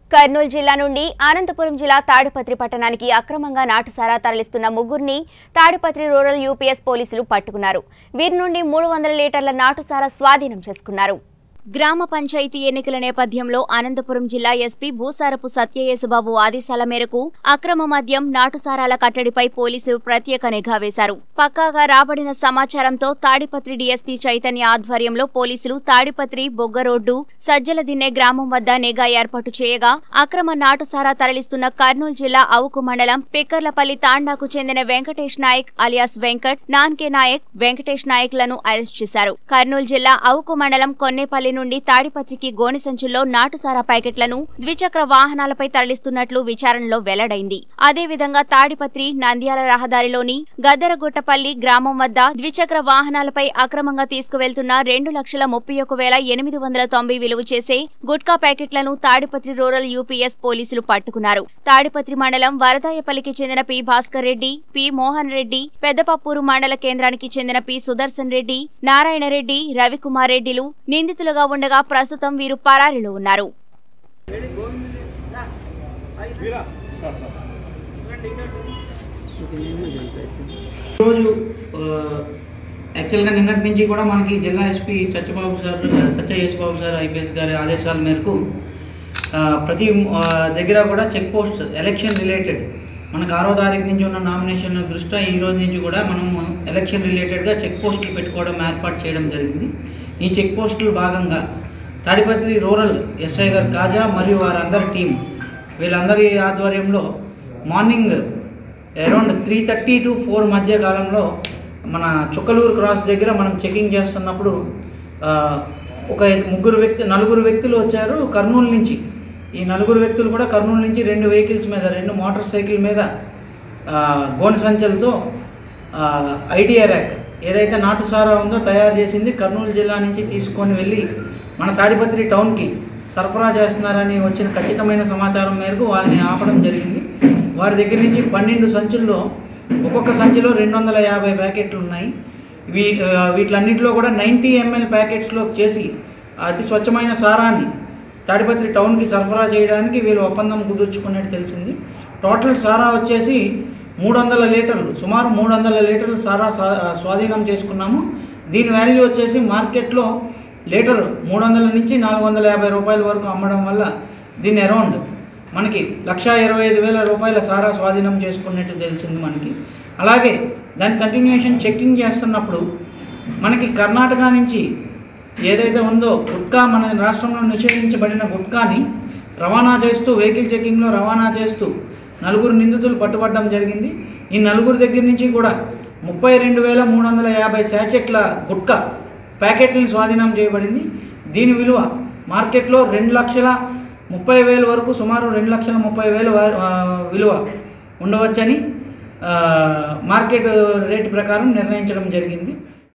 కర్నూలు జిల్లా నుండి అనంతపురం జిల్లా తాడిపత్రి పట్టణానికి అక్రమంగా నాటుసారా తరలిస్తున్న ముగ్గురిని తాడిపత్రి రూరల్ యూపీఎస్ పోలీసులు పట్టుకున్నారు వీరి నుండి మూడు వందల లీటర్ల నాటుసారా స్వాధీనం చేసుకున్నారు గ్రామ పంచాయతీ ఎన్నికల నేపథ్యంలో అనంతపురం జిల్లా ఎస్పీ భూసారపు సత్యయేసుబాబు ఆదేశాల మేరకు అక్రమ మద్యం నాటుసారాల కట్టడిపై పోలీసులు ప్రత్యేక నిఘా వేశారు పక్కాగా రాబడిన సమాచారంతో తాడిపత్రి డీఎస్పీ చైతన్య ఆధ్వర్యంలో పోలీసులు తాడిపత్రి బొగ్గరోడ్డు సజ్జల దిన్నె గ్రామం వద్ద నిఘా ఏర్పాటు చేయగా అక్రమ నాటుసారా తరలిస్తున్న కర్నూలు జిల్లా అవుకు మండలం పిక్కర్లపల్లి తాండాకు చెందిన వెంకటేష్ నాయక్ అలియాస్ వెంకట్ నాన్కే నాయక్ వెంకటేష్ నాయక్ లను అరెస్ట్ చేశారు కర్నూలు జిల్లా అవుకు మండలం కొన్నేపల్లి నుండి తాడిపత్రికి గోనె సంచుల్లో నాటుసారా ప్యాకెట్లను ద్విచక్ర వాహనాలపై తరలిస్తున్నట్లు విచారణలో వెల్లడైంది అదేవిధంగా తాడిపత్రి నంద్యాల రహదారిలోని గద్దరగుట్టపల్లి గ్రామం వద్ద ద్విచక్ర వాహనాలపై అక్రమంగా తీసుకువెళ్తున్న రెండు లక్షల ముప్పై ఒక వేల ఎనిమిది వందల తొంభై విలువ చేసే గుట్కా ప్యాకెట్లను తాడిపత్రి రూరల్ యూపీఎస్ పోలీసులు పట్టుకున్నారు తాడిపత్రి మండలం వరదాయపల్లికి చెందిన పి భాస్కర్ రెడ్డి పి మోహన్ రెడ్డి పెద్దపప్పూరు మండల కేంద్రానికి చెందిన పి సుదర్శన్ రెడ్డి నారాయణ రెడ్డి రవికుమార్ రెడ్డిలు నిందితులుగా ఉండగా ప్రస్తుతం వీరు పరారీలో ఉన్నారు ఈరోజు ఆ, యాక్చువల్గా నిన్నటి నుంచి కూడా మనకి జిల్లా SP Satyababu sir Satya Yesubabu sir IPS గారి ఆదేశాల మేరకు ఆ, ప్రతి ఆ, దగ్గర కూడా చెక్ పోస్ట్ ఎలక్షన్ రిలేటెడ్ మనకు ఆరో తారీఖు నుంచి ఉన్న నామినేషన్ దృష్ట్యా ఈ రోజు నుంచి కూడా మనం ఎలక్షన్ రిలేటెడ్గా చెక్ పోస్టులు పెట్టుకోవడం ఏర్పాటు చేయడం జరిగింది ఈ చెక్ పోస్టులు భాగంగా తాడిపత్రి రూరల్ ఎస్ఐ గారు కాజా మరియు వారందరి టీం వీళ్ళందరి ఆధ్వర్యంలో morning around three thirty to four మధ్య కాలంలో మన చుక్కలూరు క్రాస్ దగ్గర మనం చెకింగ్ చేస్తున్నప్పుడు ఆ, ఒక ముగ్గురు వ్యక్తి నలుగురు వ్యక్తులు వచ్చారు కర్నూలు నుంచి ఈ నలుగురు వ్యక్తులు కూడా కర్నూలు నుంచి రెండు వెహికల్స్ మీద రెండు మోటార్ సైకిల్ మీద ఆ, గోనె సంచులతో ఆ, ఐడియా ర్యాక్ ఏదైతే నాటు సారా ఉందో తయారు చేసింది కర్నూలు జిల్లా నుంచి తీసుకొని వెళ్ళి మన తాడిపత్రి టౌన్కి సరఫరా చేస్తున్నారని వచ్చిన ఖచ్చితమైన సమాచారం మేరకు వాళ్ళని ఆపడం జరిగింది వారి దగ్గర నుంచి పన్నెండు సంచుల్లో ఒక్కొక్క సంచిలో రెండు వందల యాభై ప్యాకెట్లు ఉన్నాయి వీ ఆ, వీటిలన్నింటిలో కూడా నైంటీ ఎంఎల్ ప్యాకెట్స్లో చేసి అతి స్వచ్ఛమైన సారాన్ని తాడిపత్రి టౌన్కి సరఫరా చేయడానికి వీళ్ళు ఒప్పందం కుదుర్చుకున్నట్టు తెలిసింది టోటల్ సారా వచ్చేసి మూడు వందల లీటర్లు సుమారు మూడు వందల లీటర్లు సారా స్వా- స్వాధీనం చేసుకున్నాము దీని వాల్యూ వచ్చేసి మార్కెట్లో లీటర్ మూడు వందల నుంచి నాలుగు వందల యాభై రూపాయల వరకు అమ్మడం వల్ల దీన్ని అరౌండ్ మనకి లక్షా ఇరవై ఐదు వేల రూపాయల సారా స్వాధీనం చేసుకున్నట్టు తెలిసింది మనకి అలాగే దాని కంటిన్యూషన్ చెక్కింగ్ చేస్తున్నప్పుడు మనకి కర్ణాటక నుంచి ఏదైతే ఉందో గుట్కా మన రాష్ట్రంలో నిషేధించబడిన గుట్కాని రవాణా చేస్తూ వెహికల్ చెకింగ్లో రవాణా చేస్తూ నలుగురు నిందితులు పట్టుబడడం జరిగింది ఈ నలుగురు దగ్గర నుంచి కూడా ముప్పై రెండు వేల మూడు వందల యాభై శాచెట్ల గుట్కా ప్యాకెట్లను స్వాధీనం చేయబడింది దీని విలువ మార్కెట్లో రెండు లక్షల ముప్పై వేల వరకు సుమారు రెండు లక్షల ముప్పై వేల వ- ఆ, విలువ ఉండవచ్చని ఆ, మార్కెట్ రేటు ప్రకారం నిర్ణయించడం జరిగింది